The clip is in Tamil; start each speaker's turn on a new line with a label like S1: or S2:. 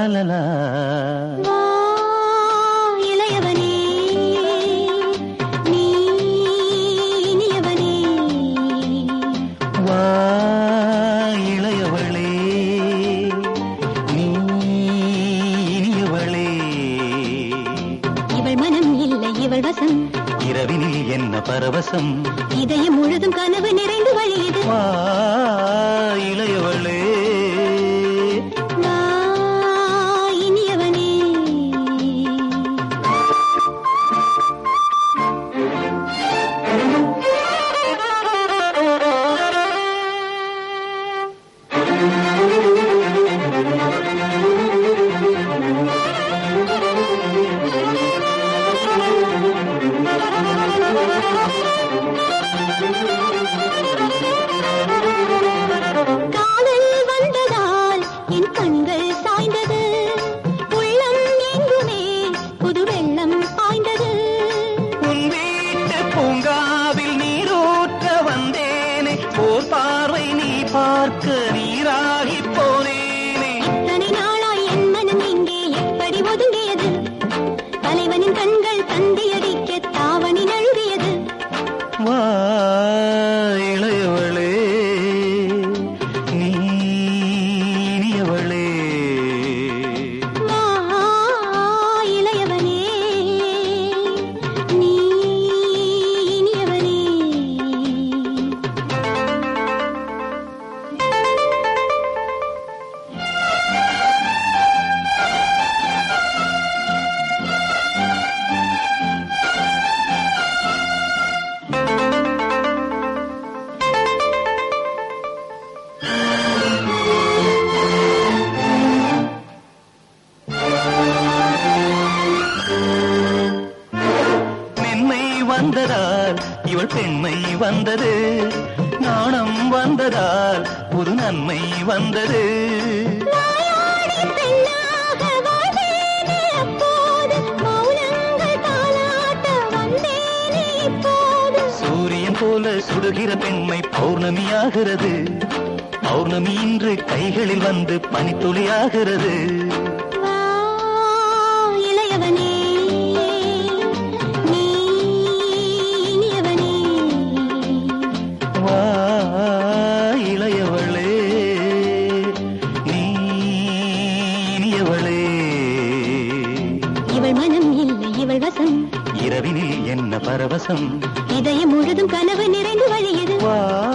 S1: லலலா
S2: வா, இளையவனே நீ இனியவனே
S1: வா இளையவளே நீ இனியவளே
S2: இவள் மனம் இல்லை இவள் வசம்
S1: இரவினில் என்ன பரவசம்
S2: இதயம் முழுதும் கனவு நிறைந்து வழியுது
S1: வா இளையவளே
S2: வா, இனியவனே காதல் வந்ததால் என் கண்கள் சாய்ந்தது உள்ளம் எங்குமே புது வெள்ளம் பாய்ந்தது
S1: உன் வீட்டு பூங்காவில் நீரூற்ற வந்தேனே ஓர் பார்வை நீ பார்க்க நீராகி போனேனே
S2: இத்தனை நாளாய் என் மனம் இங்கே எப்படி ஒதுங்கியது தலைவனின் கண்கள் தந்தையடிக்க தாவணி நழுவியது
S1: வா இளையவளே நீ இனியவளே
S2: வா, இளையவனே நீ இனியவனே
S1: மென்மை வந்ததால் இவள் பெண்மை வந்தது நாணம் வந்ததால் ஒரு நன்மை வந்தது
S2: வாயாடி பெண்ணாக வாழ்ந்தேனே அப்போது மௌனங்கள் தாலாட்ட வந்தேனே இப்போது
S1: சூரியன் போல சுடுகிற பெண்மை பௌர்ணமியாகிறது பௌர்ணமி இன்று கைகளில் வந்து பனித்துளியாகிறது
S2: வா, இளையவனே நீ இனியவனே
S1: வா இளையவளே நீ இனியவளே
S2: இவள் மனம் இல்லை இவள் வசம்
S1: இரவினில் என்ன பரவசம்
S2: இதயம் முழுதும் கனவு நிறைந்து வழியது
S1: வா